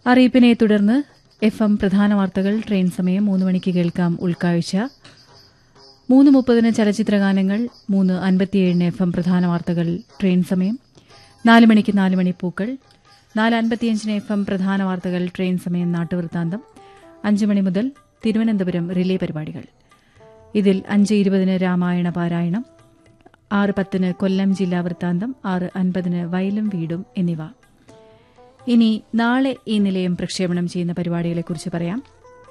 അറിയിപ്പിനെ തുടർന്ന് F M പ്രധാന വാർത്തകൾ ട്രെയിൻ സമയം മൂന്ന് മണിക്ക് കേൾക്കാം ഉൾക്കാഴ്ച മൂന്ന് മുപ്പതിന് ചലച്ചിത്രഗാനങ്ങൾ മൂന്ന് അൻപത്തിയേഴിന് എഫ് എം പ്രധാന വാർത്തകൾ ട്രെയിൻ സമയം നാല് മണിക്ക് നാല് മണി പൂക്കൾ നാല് അൻപത്തിയഞ്ചിന് എഫ് എം പ്രധാന വാർത്തകൾ ട്രെയിൻ സമയം നാട്ടുവൃത്താന്തം അഞ്ച് മണി മുതൽ തിരുവനന്തപുരം റിലേ പരിപാടികൾ ഇതിൽ അഞ്ച് ഇരുപതിന് രാമായണ പാരായണം ആറ് പത്തിന് കൊല്ലം ജില്ലാ വൃത്താന്തം ആറ് അൻപതിന് വയലും വീടും എന്നിവ ഇനി നാളെ ഈ നിലയം പ്രക്ഷേപണം ചെയ്യുന്ന പരിപാടികളെക്കുറിച്ച് പറയാം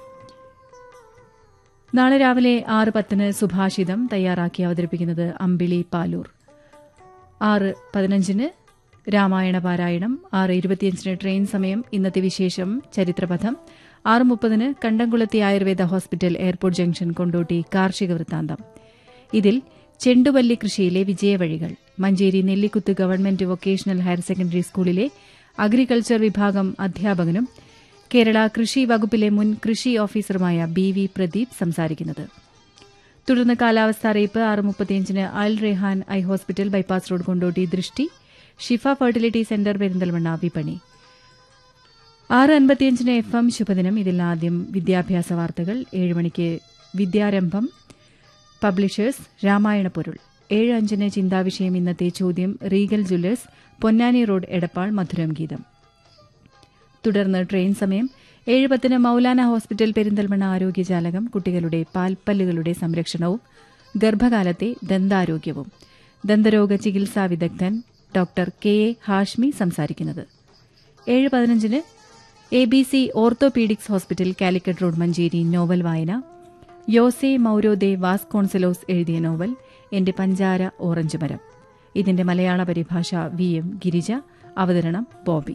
നാളെ രാവിലെ ആറ് പത്തിന് സുഭാഷിതം തയ്യാറാക്കി അവതരിപ്പിക്കുന്നത് അമ്പിളി പാലൂർ ആറ് പതിനഞ്ചിന് രാമായണ പാരായണം ആറ് ഇരുപത്തിയഞ്ചിന് ട്രെയിൻ സമയം ഇന്നത്തെ വിശേഷം ചരിത്രപഥം ആറ് മുപ്പതിന് Kandamkulathi Ayurveda hospital airport junction Kondotty കാർഷിക വൃത്താന്തം ഇതിൽ ചെണ്ടുവല്ലി കൃഷിയിലെ വിജയവഴികൾ Manjeri Nellikuth government vocational higher secondary സ്കൂളിലെ അഗ്രികൾച്ചർ വിഭാഗം അധ്യാപകനും കേരള കൃഷി വകുപ്പിലെ മുൻ കൃഷി ഓഫീസറുമായ ബി വി പ്രദീപ് സംസാരിക്കുന്നത് തുടർന്ന് കാലാവസ്ഥ അറിയിപ്പ് ആറ് മുപ്പത്തിയഞ്ചിന് Al Rehan eye hospital bypass road Kondotty Drishti Shifa fertility centre Perinthalmanna വിപണി ആറ് അൻപത്തിയഞ്ചിന് എഫ് എം ശുഭദിനം ഇതിൽ ആദ്യം വിദ്യാഭ്യാസ വാർത്തകൾ ഏഴ് മണിക്ക് വിദ്യാരംഭം പബ്ലിഷേഴ്സ് രാമായണ പൊരുൾ ഏഴ് അഞ്ചിന് ചിന്താവിഷയം ഇന്നത്തെ ചോദ്യം Regal jewellers Ponnani road Edappal മധുരം ഗീതം തുടർന്ന് ട്രെയിൻ സമയം ഏഴ് പത്തിന് മൌലാന ഹോസ്പിറ്റൽ പെരിന്തൽമണ്ണ ആരോഗ്യജാലകം കുട്ടികളുടെ പാൽപ്പല്ലുകളുടെ സംരക്ഷണവും ഗർഭകാലത്തെ ദന്താരോഗ്യവും ദന്തരോഗ ചികിത്സാ വിദഗ്ധൻ ഡോക്ടർ കെ എ ഹാഷ്മി സംസാരിക്കുന്നത് ഏഴ് പതിനഞ്ചിന് A B C orthopaedics hospital Calicut road Manjeri novel വായന യോസെ മൌരോദെ വാസ്കോൺസലോസ് എഴുതിയ നോവൽ എന്റെ പഞ്ചാര ഓറഞ്ച് മരം ഇതിന്റെ മലയാള പരിഭാഷ വി എം ഗിരിജ അവതരണം ബോബി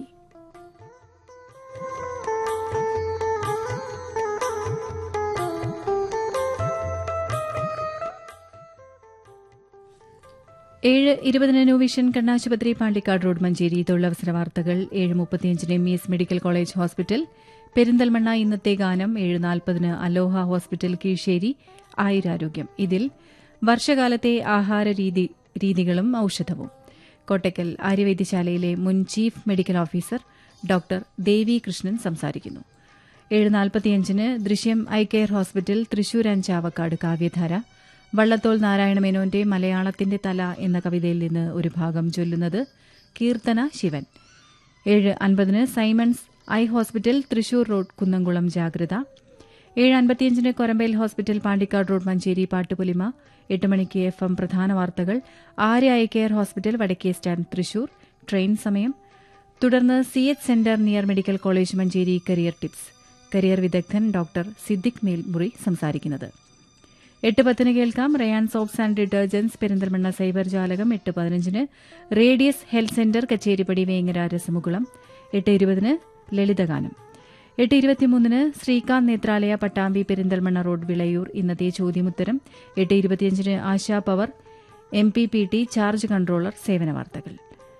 ഏഴ് ഇരുപതിന് ന്യൂ വിഷൻ കണ്ണാശുപത്രി പാണ്ടിക്കാട് റോഡ് മഞ്ചേരി തൊഴിലവസര വാർത്തകൾ ഏഴ് മുപ്പത്തിയഞ്ചിന് M E S medical college hospital Perinthalmanna ഇന്നത്തെ ഗാനം ഏഴ് നാൽപ്പതിന് അലോഹ ഹോസ്പിറ്റൽ കീഴ്ശ്ശേരി ആയുരാരോഗ്യം ഇതിൽ വർഷകാലത്തെ ആഹാര രീതി രീതികളും ഔഷധവും കോട്ടയ്ക്കൽ ആര്യവൈദ്യശാലയിലെ മുൻ chief medical officer doctor Devi Krishnan സംസാരിക്കുന്നു ഏഴ് നാൽപ്പത്തിയഞ്ചിന് Drishyam eye care hospital Thrissur and Chavakkad കാവ്യധാര വള്ളത്തോൾ നാരായണമേനോന്റെ മലയാളത്തിന്റെ തല എന്ന കവിതയിൽ നിന്ന് ഒരു ഭാഗം ചൊല്ലുന്നത് കീർത്തന ശിവൻ ഏഴ് അൻപതിന് Simons eye hospital Thrissur road Kunnamkulam ജാഗ്രത ഏഴ് അൻപത്തിയഞ്ചിന് കൊരമ്പേൽ ഹോസ്പിറ്റൽ പാണ്ടിക്കാട് റോഡ് മഞ്ചേരി പാട്ടുപുലിമ എട്ട് മണിക്ക് എഫ് എം പ്രധാന വാർത്തകൾ ആര്യ ഐ കെയർ ഹോസ്പിറ്റൽ വടക്കേ സ്റ്റാൻഡ് തൃശൂർ ട്രെയിൻ സമയം തുടർന്ന് C H centre near medical college Manjeri career tips career വിദഗ്ധൻ ഡോക്ടർ സിദ്ദിഖ് മേൽമുറി സംസാരിക്കുന്നത് എട്ട് പത്തിന് കേൾക്കാം Rayan soaps and detergents Perinthalmanna cyber ജാലകം എട്ട് പതിനഞ്ചിന് Radius health centre Kacheripadi Vengara രസമുകുളം എട്ട് ഇരുപതിന് ലളിതഗാനം എട്ട് ഇരുപത്തിമൂന്നിന് ശ്രീകാന്ത് നേത്രാലയ പട്ടാമ്പി പെരിന്തൽമണ്ണ റോഡ് വിളയൂർ ഇന്നത്തെ ചോദ്യമുത്തരം എട്ട് ഇരുപത്തിയഞ്ചിന് Asha power M P P T charge controller സേവന വാർത്തകൾ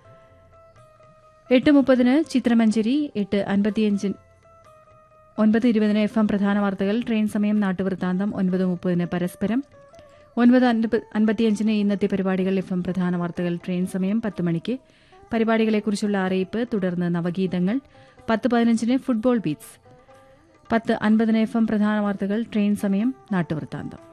എട്ട് മുപ്പതിന് ചിത്രമഞ്ചേരി എട്ട് അൻപത്തിയഞ്ചിന് ഒൻപത് ഇരുപതിന് എഫ് എം പ്രധാന വാർത്തകൾ ട്രെയിൻ സമയം നാട്ടുവൃത്താന്തം ഒൻപത് മുപ്പതിന് പരസ്പരം ഒൻപത് അൻപത്തിയഞ്ചിന് ഇന്നത്തെ പരിപാടികൾ എഫ് എം പ്രധാന വാർത്തകൾ ട്രെയിൻ സമയം പത്ത് മണിക്ക് പരിപാടികളെക്കുറിച്ചുള്ള അറിയിപ്പ് തുടർന്ന് നവഗീതങ്ങൾ പത്ത് പതിനഞ്ചിന് ഫുട്ബോൾ ബീറ്റ്സ് പത്ത് അൻപതിന് എഫ് എം പ്രധാന വാർത്തകൾ ട്രെയിൻ സമയം നാട്ടുവൃത്താന്തം